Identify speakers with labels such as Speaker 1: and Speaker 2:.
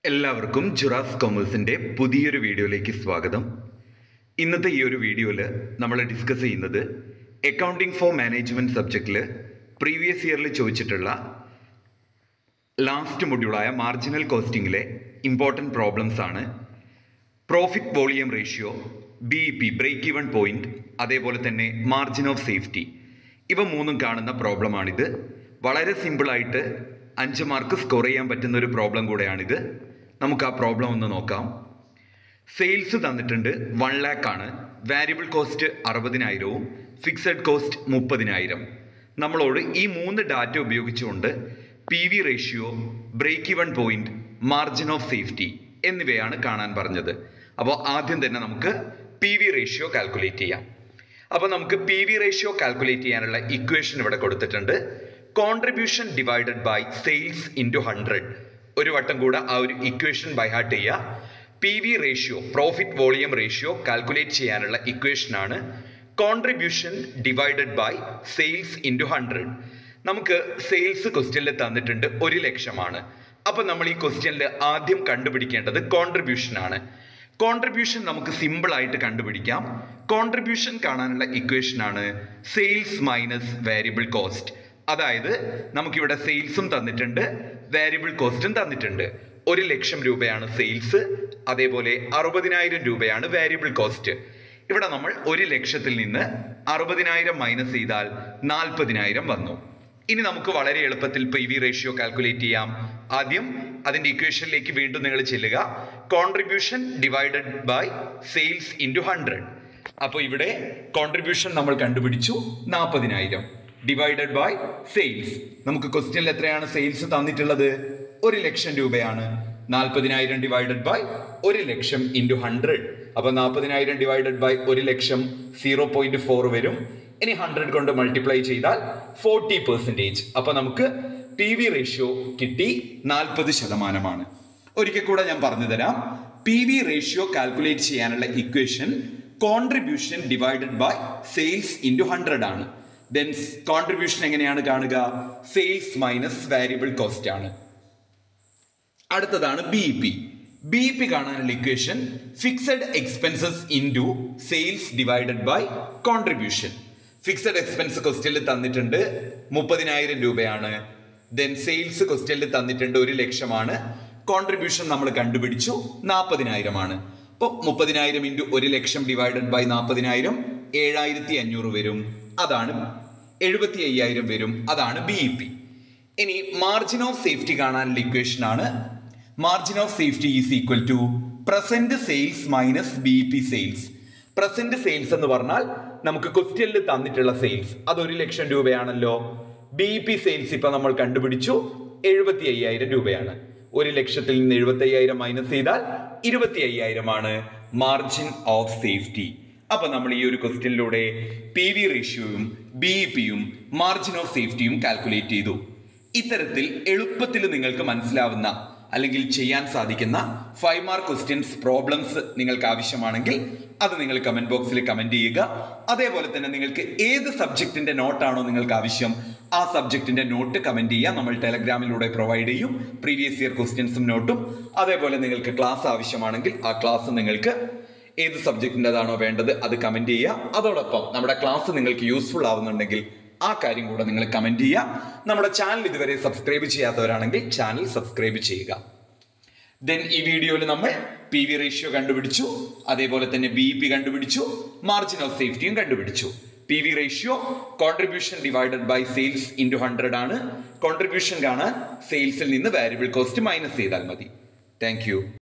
Speaker 1: എല്ലാവർക്കും ജുറാസ് കൊമേഴ്സിൻ്റെ പുതിയൊരു വീഡിയോയിലേക്ക് സ്വാഗതം ഇന്നത്തെ ഈ ഒരു വീഡിയോയിൽ നമ്മൾ ഡിസ്കസ് ചെയ്യുന്നത് അക്കൗണ്ടിംഗ് ഫോർ മാനേജ്മെൻറ്റ് സബ്ജക്റ്റിൽ പ്രീവിയസ് ഇയറിൽ ചോദിച്ചിട്ടുള്ള ലാസ്റ്റ് മൊഡ്യൂളായ മാർജിനൽ കോസ്റ്റിംഗിലെ ഇമ്പോർട്ടൻറ്റ് പ്രോബ്ലംസ് ആണ് profit volume ratio B P break even point അതേപോലെ തന്നെ മാർജിൻ ഓഫ് സേഫ്റ്റി ഇവ മൂന്നും കാണുന്ന പ്രോബ്ലമാണിത് വളരെ സിമ്പിളായിട്ട് അഞ്ച് മാർക്ക് സ്കോർ ചെയ്യാൻ പറ്റുന്ന ഒരു പ്രോബ്ലം കൂടെയാണിത് നമുക്ക് ആ പ്രോബ്ലം ഒന്ന് നോക്കാം സെയിൽസ് തന്നിട്ടുണ്ട് വൺ ലാക്ക് ആണ് വാരിയബിൾ കോസ്റ്റ് അറുപതിനായിരവും ഫിക്സഡ് കോസ്റ്റ് മുപ്പതിനായിരം നമ്മളോട് ഈ മൂന്ന് ഡാറ്റ ഉപയോഗിച്ചുകൊണ്ട് P V ratio break even point margin of safety എന്നിവയാണ് കാണാൻ പറഞ്ഞത് അപ്പോൾ ആദ്യം തന്നെ നമുക്ക് പി വി റേഷ്യോ കാൽക്കുലേറ്റ് ചെയ്യാം അപ്പോൾ നമുക്ക് പി വി റേഷ്യോ കാൽക്കുലേറ്റ് ചെയ്യാനുള്ള ഇക്വേഷൻ ഇവിടെ കൊടുത്തിട്ടുണ്ട് contribution divided by sales into hundred ഒരു വട്ടം കൂടെ ആ ഒരു ഇക്വേഷൻ ബൈ ഹാർട്ട് ചെയ്യുക P V ratio profit volume ratio calculate ചെയ്യാനുള്ള ഇക്വേഷനാണ് contribution divided by sales into hundred നമുക്ക് സെയിൽസ് ക്വസ്റ്റ്യനിൽ തന്നിട്ടുണ്ട് ഒരു ലക്ഷമാണ് അപ്പൊ നമ്മൾ ഈ ക്വസ്റ്റ്യനിൽ ആദ്യം കണ്ടുപിടിക്കേണ്ടത് കോൺട്രിബ്യൂഷൻ ആണ് കോൺട്രിബ്യൂഷൻ നമുക്ക് സിമ്പിൾ ആയിട്ട് കണ്ടുപിടിക്കാം കോൺട്രിബ്യൂഷൻ കാണാനുള്ള ഇക്വേഷൻ ആണ് സെയിൽസ് മൈനസ് വേരിയബിൾ കോസ്റ്റ് അതായത് നമുക്കിവിടെ സെയിൽസും തന്നിട്ടുണ്ട് വേരിയബിൾ കോസ്റ്റും തന്നിട്ടുണ്ട് ഒരു ലക്ഷം രൂപയാണ് സെയിൽസ് അതേപോലെ അറുപതിനായിരം രൂപയാണ് വേരിയബിൾ കോസ്റ്റ് ഇവിടെ നമ്മൾ ഒരു ലക്ഷത്തിൽ നിന്ന് അറുപതിനായിരം മൈനസ് ചെയ്താൽ നാൽപ്പതിനായിരം വന്നു ഇനി നമുക്ക് വളരെ എളുപ്പത്തിൽ പി വി റേഷ്യോ കാൽക്കുലേറ്റ് ചെയ്യാം ആദ്യം അതിന്റെ ഇക്വേഷനിലേക്ക് വീണ്ടും നിങ്ങൾ ചെല്ലുക contribution divided by sales into hundred അപ്പോൾ ഇവിടെ കോൺട്രിബ്യൂഷൻ നമ്മൾ കണ്ടുപിടിച്ചു നാൽപ്പതിനായിരം ഡിവൈഡഡ് ബൈ സെയിൽസ് നമുക്ക് ക്വസ്റ്റ്യനിൽ എത്രയാണ് സെയിൽസ് തന്നിട്ടുള്ളത് ഒരു ലക്ഷം രൂപയാണ് നാൽപ്പതിനായിരം ഡിവൈഡഡ് ബൈ ഒരു ലക്ഷം ഇൻറ്റു ഹൺഡ്രഡ് അപ്പൊ നാൽപ്പതിനായിരം ഡിവൈഡഡ് ബൈ ഒരു ലക്ഷം സീറോ പോയിന്റ് ഫോർ വരും ഇനി ഹൺഡ്രഡ് കൊണ്ട് മൾട്ടിപ്ലൈ ചെയ്താൽ ഫോർട്ടി പെർസെൻറ്റേജ് അപ്പൊ നമുക്ക് പി വി റേഷ്യോ കിട്ടി നാൽപ്പത് ശതമാനമാണ് ഒരിക്കൽ കൂടെ ഞാൻ പറഞ്ഞു തരാം പി വി റേഷ്യോ കാൽക്കുലേറ്റ് ചെയ്യാനുള്ള equation contribution divided by sales into hundred ആണ് ദെൻ കോൺട്രിബ്യൂഷൻ എങ്ങനെയാണ് കാണുക സെയിൽസ് മൈനസ് വാരിയബിൾ കോസ്റ്റ് ആണ് അടുത്തതാണ് ബി പി ബി പി കാണാനുള്ള equation fixed expenses into sales divided by contribution fixed expense ക്വസ്റ്റ്യനിൽ തന്നിട്ടുണ്ട് മുപ്പതിനായിരം രൂപയാണ് ദെൻ സെയിൽസ് ക്വസ്റ്റ്യനിൽ തന്നിട്ടുണ്ട് ഒരു ലക്ഷമാണ് കോൺട്രിബ്യൂഷൻ നമ്മൾ കണ്ടുപിടിച്ചു നാൽപ്പതിനായിരമാണ് അപ്പോൾ മുപ്പതിനായിരം ഇൻറ്റു ഒരു ലക്ഷം ഡിവൈഡഡ് ബൈ നാൽപ്പതിനായിരം ഏഴായിരത്തി അഞ്ഞൂറ് വരും അതാണ് എഴുപത്തി അയ്യായിരം വരും അതാണ് ബി ഇ പി ഇനി മാർജിൻ ഓഫ് സേഫ്റ്റി കാണാനുള്ള ഇക്വേഷൻ ആണ് margin of safety is equal to present sales minus B P sales present sales എന്ന് പറഞ്ഞാൽ നമുക്ക് ക്വസ്റ്റ്യനിൽ തന്നിട്ടുള്ള സെയിൽസ് അത് ഒരു ലക്ഷം രൂപയാണല്ലോ ബി പി സെയിൽസ് ഇപ്പൊ നമ്മൾ കണ്ടുപിടിച്ചു എഴുപത്തി അയ്യായിരം രൂപയാണ് ഒരു ലക്ഷത്തിൽ നിന്ന് എഴുപത്തി അയ്യായിരം മൈനസ് ചെയ്താൽ ഇരുപത്തി അയ്യായിരമാണ് മാർജിൻ ഓഫ് സേഫ്റ്റി അപ്പൊ നമ്മൾ ഈ ഒരു ക്വസ്റ്റ്യനിലൂടെ പി വി റേഷ്യോയും ബി പിയും മാർജിൻ ഓഫ് സേഫ്റ്റിയും കാൽക്കുലേറ്റ് ചെയ്തു ഇത്തരത്തിൽ എളുപ്പത്തിൽ നിങ്ങൾക്ക് മനസ്സിലാവുന്ന അല്ലെങ്കിൽ ചെയ്യാൻ സാധിക്കുന്ന ഫൈവ് മാർക്ക് ക്വസ്റ്റ്യൻസ് പ്രോബ്ലംസ് നിങ്ങൾക്ക് ആവശ്യമാണെങ്കിൽ അത് നിങ്ങൾ കമന്റ് ബോക്സിൽ കമന്റ് ചെയ്യുക അതേപോലെ തന്നെ നിങ്ങൾക്ക് ഏത് സബ്ജക്റ്റിന്റെ നോട്ടാണോ നിങ്ങൾക്ക് ആവശ്യം ആ സബ്ജക്റ്റിന്റെ നോട്ട് കമന്റ് ചെയ്യുക നമ്മൾ ടെലഗ്രാമിലൂടെ പ്രൊവൈഡ് ചെയ്യും പ്രീവിയസ് ഇയർ ക്വസ്റ്റ്യൻസും നോട്ടും അതേപോലെ നിങ്ങൾക്ക് ക്ലാസ് ആവശ്യമാണെങ്കിൽ ആ ക്ലാസ് നിങ്ങൾക്ക് ഏത് സബ്ജക്റ്റിൻ്റെതാണോ വേണ്ടത് അത് കമന്റ് ചെയ്യുക അതോടൊപ്പം നമ്മുടെ ക്ലാസ് നിങ്ങൾക്ക് യൂസ്ഫുൾ ആവുന്നുണ്ടെങ്കിൽ ആ കാര്യം കൂടെ നിങ്ങൾ കമന്റ് ചെയ്യുക നമ്മുടെ ചാനൽ ഇതുവരെ സബ്സ്ക്രൈബ് ചെയ്യാത്തവരാണെങ്കിൽ ചാനൽ സബ്സ്ക്രൈബ് ചെയ്യുക ദെൻ ഈ വീഡിയോയിൽ നമ്മൾ പി വി റേഷ്യോ കണ്ടുപിടിച്ചു അതേപോലെ തന്നെ ബി പി കണ്ടുപിടിച്ചു മാർജിൻ ഓഫ് സേഫ്റ്റിയും കണ്ടുപിടിച്ചു P V ratio contribution divided by sales into hundred ആണ് കോൺട്രിബ്യൂഷൻ കാണാൻ സെയിൽസിൽ നിന്ന് വാരിയബിൾ കോസ്റ്റ് മൈനസ് ചെയ്താൽ മതി താങ്ക്